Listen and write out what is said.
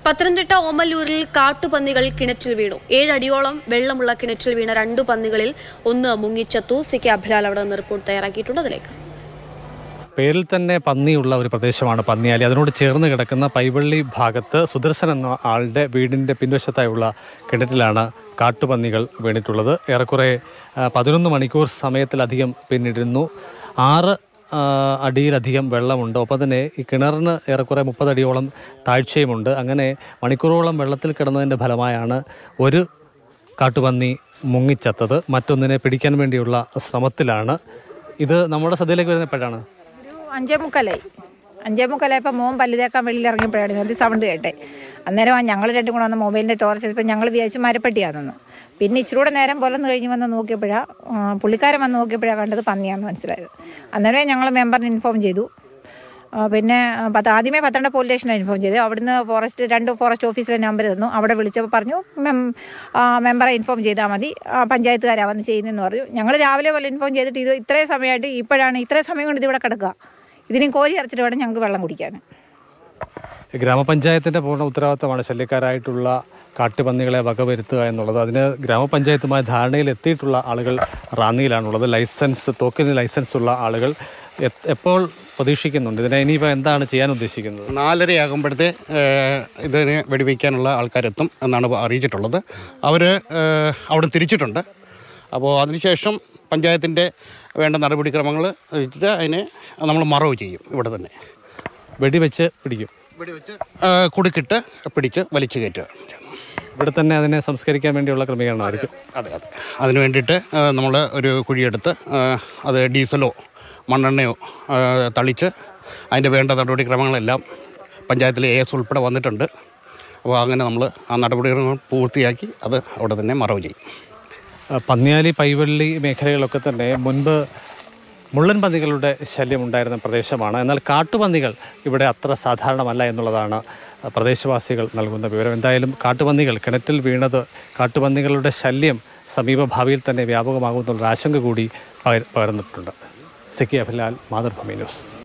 പത്തനംതിട്ട ഓമല്ലൂരിൽ കാട്ടുപന്നികൾ കിണറ്റിൽ വീണു ഏഴടിയോളം വെള്ളമുള്ള കിണറ്റിൽ വീണ രണ്ടു പന്നികളിൽ ഒന്ന് മുങ്ങിച്ചത്തു സി കെ അഭിലാൽ അവിടെ നിന്ന് റിപ്പോർട്ട് തയ്യാറാക്കിയിട്ടുണ്ട് അതിലേക്ക് പേരിൽ തന്നെ പന്നിയുള്ള ഒരു പ്രദേശമാണ് പന്നിയാലി അതിനോട് ചേർന്ന് കിടക്കുന്ന പൈവള്ളി ഭാഗത്ത് സുദർശൻ എന്ന ആളുടെ വീടിൻ്റെ പിൻവശത്തായുള്ള കിണറ്റിലാണ് കാട്ടുപന്നികൾ വീണിട്ടുള്ളത് ഏറെക്കുറെ ആ, പതിനൊന്ന് മണിക്കൂർ സമയത്തിലധികം പിന്നിടുന്നു ആറ് ആ, അടിയിലധികം വെള്ളമുണ്ട് ഒപ്പം തന്നെ ഈ കിണറിന് ഏറെക്കുറെ മുപ്പതടിയോളം താഴ്ചയുമുണ്ട് അങ്ങനെ മണിക്കൂറോളം വെള്ളത്തിൽ കിടന്നതിൻ്റെ ഫലമായാണ് ഒരു കാട്ടുപന്നി മുങ്ങിച്ചത്തത് മറ്റൊന്നിനെ പിടിക്കാൻ വേണ്ടിയുള്ള ശ്രമത്തിലാണ് ഇത് നമ്മുടെ ശ്രദ്ധയിലേക്ക് വരുന്ന എപ്പോഴാണ് ഒരു അഞ്ചേ മുക്കാലായി അഞ്ചേ മുക്കാലായപ്പോൾ മോൻ പല്ല് തേക്കാൻ വെളിയിൽ ഇറങ്ങിയപ്പോഴാണ് അത് സൗണ്ട് കേട്ടെ അന്നേരം ഞങ്ങൾ രണ്ടും കൂടെ വന്ന് മൊബൈലിൻ്റെ ടോർച്ച് ചെയ്തപ്പോൾ ഞങ്ങൾ വിചാരിച്ചു മരപ്പെട്ടിയാണെന്ന് പിന്നെ ഇച്ചിരി കൂടെ നേരം പുലർന്ന് കഴിഞ്ഞ് വന്ന് നോക്കിയപ്പോഴാണ് പുള്ളിക്കാരൻ വന്ന് നോക്കിയപ്പോഴാണ് കണ്ടത് പന്നിയാണെന്ന് മനസ്സിലായത് അന്നേരം ഞങ്ങൾ മെമ്പറിന് ഇൻഫോം ചെയ്തു ആ, പിന്നെ ആ, പത്ത് ആദ്യമേ പത്തനംതിട്ട പോലീസ് സ്റ്റേഷനിൽ ഇൻഫോം ചെയ്തു അവിടുന്ന് ഫോറസ്റ്റ് രണ്ട് ഫോറസ്റ്റ് ഓഫീസിലെ നമ്പർ തന്നു അവിടെ വിളിച്ചപ്പോൾ പറഞ്ഞു മെം ആ, മെമ്പറെ ഇൻഫോം ചെയ്താൽ മതി ആ, പഞ്ചായത്തുകാരാ വന്ന് ചെയ്യുന്നതെന്ന് പറഞ്ഞു ഞങ്ങൾ രാവിലെ പോലെ ഇൻഫോം ചെയ്തിട്ട് ഇത് ഇത്രയും സമയമായിട്ട് ഇപ്പോഴാണ് ഇത്രയും സമയം കൊണ്ട് ഇതിവിടെ കിടക്കുക ഇതിനും കോരി അരച്ചിട്ട് വേണം ഞങ്ങൾക്ക് വെള്ളം കുടിക്കാൻ ഗ്രാമപഞ്ചായത്തിന്റെ പൂർണ്ണ ഉത്തരവാദിത്തമാണ് ശല്യക്കാരായിട്ടുള്ള കാട്ടുപന്നികളെ വകവരുത്തുക എന്നുള്ളത് അതിന് ഗ്രാമപഞ്ചായത്തുമായി ധാരണയിൽ എത്തിയിട്ടുള്ള ആളുകൾ റാന്നിയിലാണുള്ളത് ലൈസൻസ് തോക്കിന് ലൈസൻസ് ഉള്ള ആളുകൾ എ- എപ്പോൾ പ്രതീക്ഷിക്കുന്നുണ്ട് ഇതിനെ ഇനിയിപ്പോൾ എന്താണ് ചെയ്യാൻ ഉദ്ദേശിക്കുന്നത് നാലരയാകുമ്പോഴത്തെ ഇതിന് വെടിവെക്കാനുള്ള ആൾക്കാരെത്തും എന്നാണ് അറിയിച്ചിട്ടുള്ളത് അവർ അവിടെ തിരിച്ചിട്ടുണ്ട് അപ്പോൾ അതിനുശേഷം പഞ്ചായത്തിൻ്റെ വേണ്ട നടപടിക്രമങ്ങൾ വെച്ചിട്ട് അതിനെ നമ്മൾ മറവ് ചെയ്യും ഇവിടെ തന്നെ വെടിവെച്ച് പിടിക്കും വെടിവെച്ച് ആ, കുടുക്കിട്ട് പിടിച്ച് വലിച്ചു കയറ്റുക ഇവിടെ തന്നെ അതിനെ സംസ്കരിക്കാൻ വേണ്ടിയുള്ള ക്രമീകരണമായിരിക്കും അതെ അതെ അതിന് വേണ്ടിയിട്ട് നമ്മൾ ഒരു കുഴിയെടുത്ത് ആ, അത് ഡീസലോ മണ്ണെണ്ണയോ ആ, തളിച്ച് അതിൻ്റെ വേണ്ട നടപടിക്രമങ്ങളെല്ലാം പഞ്ചായത്തിലെ എ എസ് ഉൾപ്പെടെ വന്നിട്ടുണ്ട് അപ്പോൾ അങ്ങനെ നമ്മൾ ആ നടപടിക്രമങ്ങൾ പൂർത്തിയാക്കി അത് അവിടെ തന്നെ മറവ് ചെയ്യും ആ, പന്നിയാലി പൈവള്ളി മേഖലകളൊക്കെ തന്നെ മുൻപ് മുള്ളൻ പന്നികളുടെ ശല്യമുണ്ടായിരുന്ന പ്രദേശമാണ് എന്നാൽ കാട്ടുപന്നികൾ ഇവിടെ അത്ര സാധാരണമല്ല എന്നുള്ളതാണ് പ്രദേശവാസികൾ നൽകുന്ന വിവരം എന്തായാലും കാട്ടുപന്നികൾ കിണറ്റിൽ വീണത് കാട്ടുപന്നികളുടെ ശല്യം സമീപ ഭാവിയിൽ തന്നെ വ്യാപകമാകുമെന്നുള്ള ആശങ്ക കൂടി പകർ- പകർന്നിട്ടുണ്ട് സിക്കി അഭിലാൽ മാതൃഭൂമി ന്യൂസ്